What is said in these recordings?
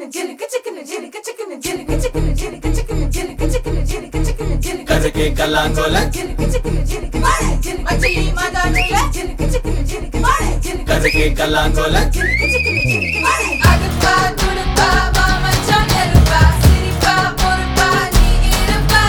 கருக்கு கல்லாங்கோல கருக்கு கல்லாங்கோல அடுப்பா துடுப்பா மாமச்சான் நெருப்பா சிரிப்பா பொறுப்பா நீ இருப்பா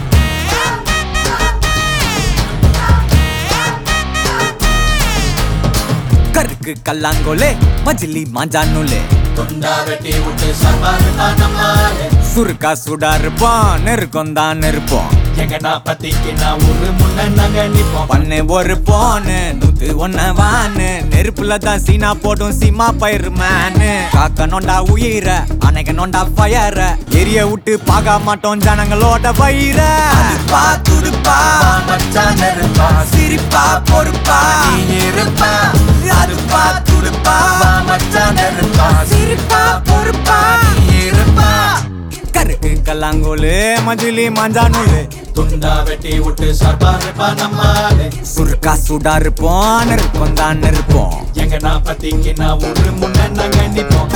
கருக்கு கல்லாங்கோலே மஜிலி மாஞ்சானுலே துண்டா வெட்டி விட்டு சர்வாரு நம்மாலே சுருக்கா சுடா இருப்போம் நெருக்கம் தான் இருப்போம் எங்க நாப்பத்திக்கு நான் ஒரு முன்ன நாங்க நிப்போம் பண்ணு ஒரு போனு நூத்து ஒன்ன வானு நெருப்புல தான் சீனா போடும் சீமா பயிர் மேனு காக்க நொண்டா உயிர அணைக்க நொண்டா ஃபயர எரிய விட்டு பார்க்க மாட்டோம் ஜனங்களோட வயிற அதுப்பா துடுப்பா மச்சான் நெருப்பா சிரிப்பா பொறுப்பா நீ இருப்பா அதுப்பா துடுப்பா மச்சான் நெருப்பா சிரிப்பா பொறுப்பா நீ இருப்பா கருக்கு கல்லாங்கோலு மஜிலி மாஞ்சானுலு துண்டா வெட்டி விட்டு சர்வாரு நம்மாலே சுருக்கா சுடா இருப்போம் நெருப்பம் தான் இருப்போம் எங்க நாப்பத்திக்கு நான் ஒரு முன்ன நாங்க நிப்போம்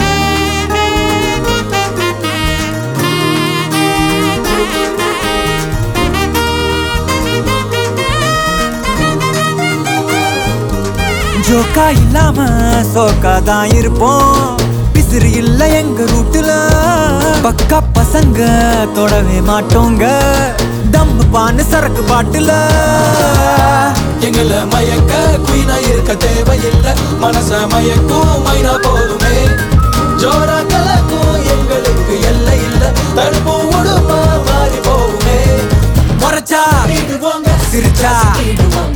ஜோக்கா இல்லாம சோக்கா தான் இருப்போம் பிசிறு இல்ல எங்க ரூட்டுல பக்கா பசங்க தொடவே மாட்டோங்க தம்மு பான்னு சரக்கு பாட்டுல எங்கள மயக்க குயினா இருக்க தேவையில்லை மனச மயக்கும் மைனா போதுமே ஜோரா கலக்கும் எங்களுக்கு எல்லை இல்ல தடுப்பும் உடுமா மாறி போகுமே முறைச்சா நீடுவாங்க சிரிச்சா நீடுவாங்க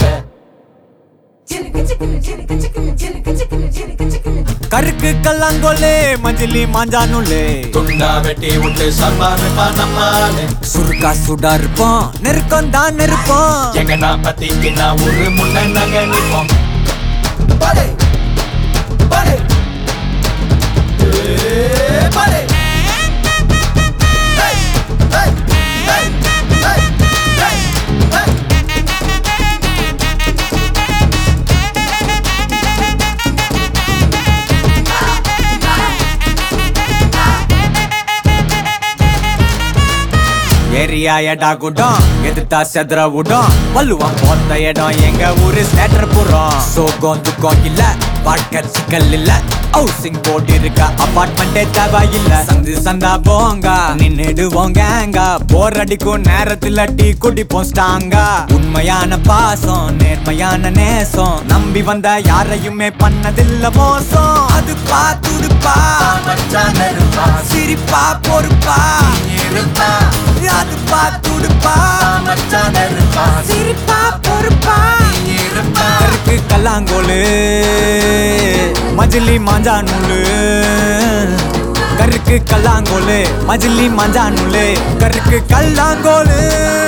கருக்கு கல்லாங்கோலே மஞ்சளி மாஞ்சானுலே துண்டா வெட்டி விட்டு சர்வாரு நம்மாலே சுருக்கா சுடா இருப்போம் நெருக்கம் தான் இருப்போம் எங்க நாப்பத்திக்கு நான் ஒரு முன்ன நாங்க நிப்போம் படை படை ஏ, படை hey, hey, hey, hey, hey, hey. Area எடா கூட்டம் எதிர்த்தா செதற விடும் வள்ளுவம் போத்த இடம் எங்க ஊரு சேட்டர் புறம் சோகம் துக்கம் இல்ல வாழ்க்கை சிக்கல் இல்ல ஹவுசிங் போட்டு இருக்க அபார்ட்மெண்டே தேவையில்ல சந்து சந்தா போங்க நின்னுடுவோங்க போர் அடிக்கும் நேரத்துல டீ குடிப்போம் ஸ்டாங்கா உண்மையான பாசம் நேர்மையான நேசம் நம்பி வந்த யாரையுமே பண்ணதில்ல மோசம் அது பாத்துடுப்பா மச்சான் நெருப்பா சிரிப்பா பொறுப்பா இருப்பா அது பாத்துடுப்பா மச்சான் நெருப்பா சிரிப்பா பொறுப்பா இருப்பா கருக்கு கல்லாங்கோலு மஜிலி மாஞ்சா நூலு கருக்கு கல்லாங்கோலு மஜிலி மாஞ்சா நூலு கருக்கு கல்லாங்கோலு